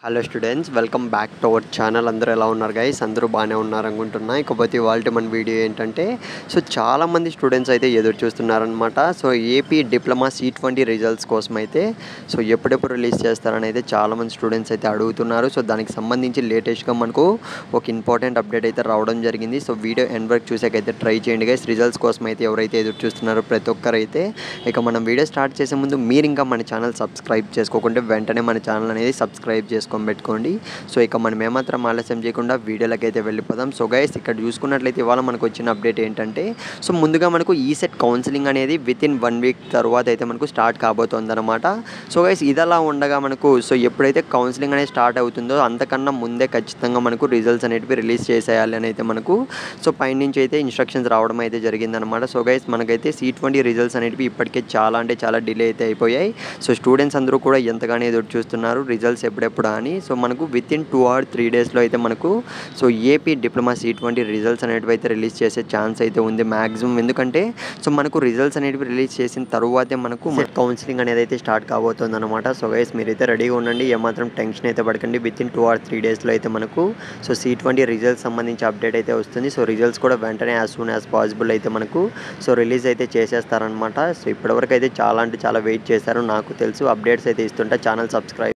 hello students welcome back to our channel అందరూ ఎలా ఉన్నారు గైస్ అందరూ బాగానే ఉన్నారు అనుకుంటున్నా ఇకపోతే ఇవాళ మన వీడియో ఏంటంటే సో చాలామంది స్టూడెంట్స్ అయితే ఎదురు చూస్తున్నారనమాట so AP diploma C twenty results కోసం అయితే సో ఎప్పుడెప్పుడు రిలీజ్ చేస్తారని అయితే చాలామంది స్టూడెంట్స్ అయితే అడుగుతున్నారు సో దానికి సంబంధించి లేటెస్ట్గా మనకు ఒక ఇంపార్టెంట్ అప్డేట్ అయితే రావడం జరిగింది సో వీడియో ఎండ్ వరకు చూసాకైతే ట్రై చేయండి గైస్ రిజల్ట్స్ కోసం అయితే ఎవరైతే ఎదురు చూస్తున్నారో ప్రతి ఒక్కరైతే ఇక మనం వీడియో స్టార్ట్ చేసే ముందు మీరు ఇంకా మన ఛానల్ సబ్స్క్రైబ్ చేసుకోకుంటే వెంటనే మన ఛానల్ అనేది సబ్స్క్రైబ్ చేసుకొని పెట్టుకోండి సో ఇక మనం ఏమాత్రం ఆలస్యం చేయకుండా వీడియోలోకి అయితే వెళ్ళిపోదాం సో గైస్ ఇక్కడ చూసుకున్నట్లయితే ఇవాళ మనకు వచ్చిన అప్డేట్ ఏంటంటే సో ముందుగా మనకు ఈ సెట్ కౌన్సిలింగ్ అనేది విత్ ఇన్ వన్ వీక్ తర్వాత అయితే మనకు స్టార్ట్ కాబోతుంది అనమాట సో గైస్ ఇదలా ఉండగా మనకు సో ఎప్పుడైతే కౌన్సిలింగ్ అనేది స్టార్ట్ అవుతుందో అంతకన్నా ముందే ఖచ్చితంగా మనకు రిజల్ట్స్ అనేటివి రిలీజ్ చేసేయాలి అని అయితే మనకు సో పైనుంచి అయితే ఇన్స్ట్రక్షన్స్ రావడం అయితే జరిగిందనమాట సో గైస్ మనకైతే సీ ట్వంటీ రిజల్ట్స్ అనేటివి ఇప్పటికే చాలా అంటే చాలా డిలే అయితే అయిపోయాయి సో స్టూడెంట్స్ అందరూ కూడా ఎంతగానో ఎదురు చూస్తున్నారు రిజల్ట్స్ ఎప్పుడెప్పుడు అని సో మనకు within two or three డేస్లో అయితే మనకు so AP diploma C twenty results అనేటివి అయితే రిలీజ్ చేసే ఛాన్స్ అయితే ఉంది మ్యాక్సిమం ఎందుకంటే సో మనకు రిజల్ట్స్ అనేటివి రిలీజ్ చేసిన తర్వాతే మనకు కౌన్సిలింగ్ అనేది అయితే స్టార్ట్ కాబోతుంది అనమాట సో గైస్ మీరైతే రెడీగా ఉండండి ఏమాత్రం టెన్షన్ అయితే పడకండి within two or three డేస్లో అయితే మనకు సో సీ ట్వంటీ రిజల్ట్స్ సంబంధించి అప్డేట్ అయితే వస్తుంది సో రిజల్ట్స్ కూడా వెంటనే యాజ్ సూన్ యాజ్ పాసిబుల్ అయితే మనకు సో రిలీజ్ అయితే చేసేస్తారనమాట సో ఇప్పటివరకు అయితే చాలా అంటే చాలా వెయిట్ చేశారు నాకు తెలుసు అప్డేట్స్ అయితే ఇస్తుంటా ఛానల్ సబ్స్క్రైబ్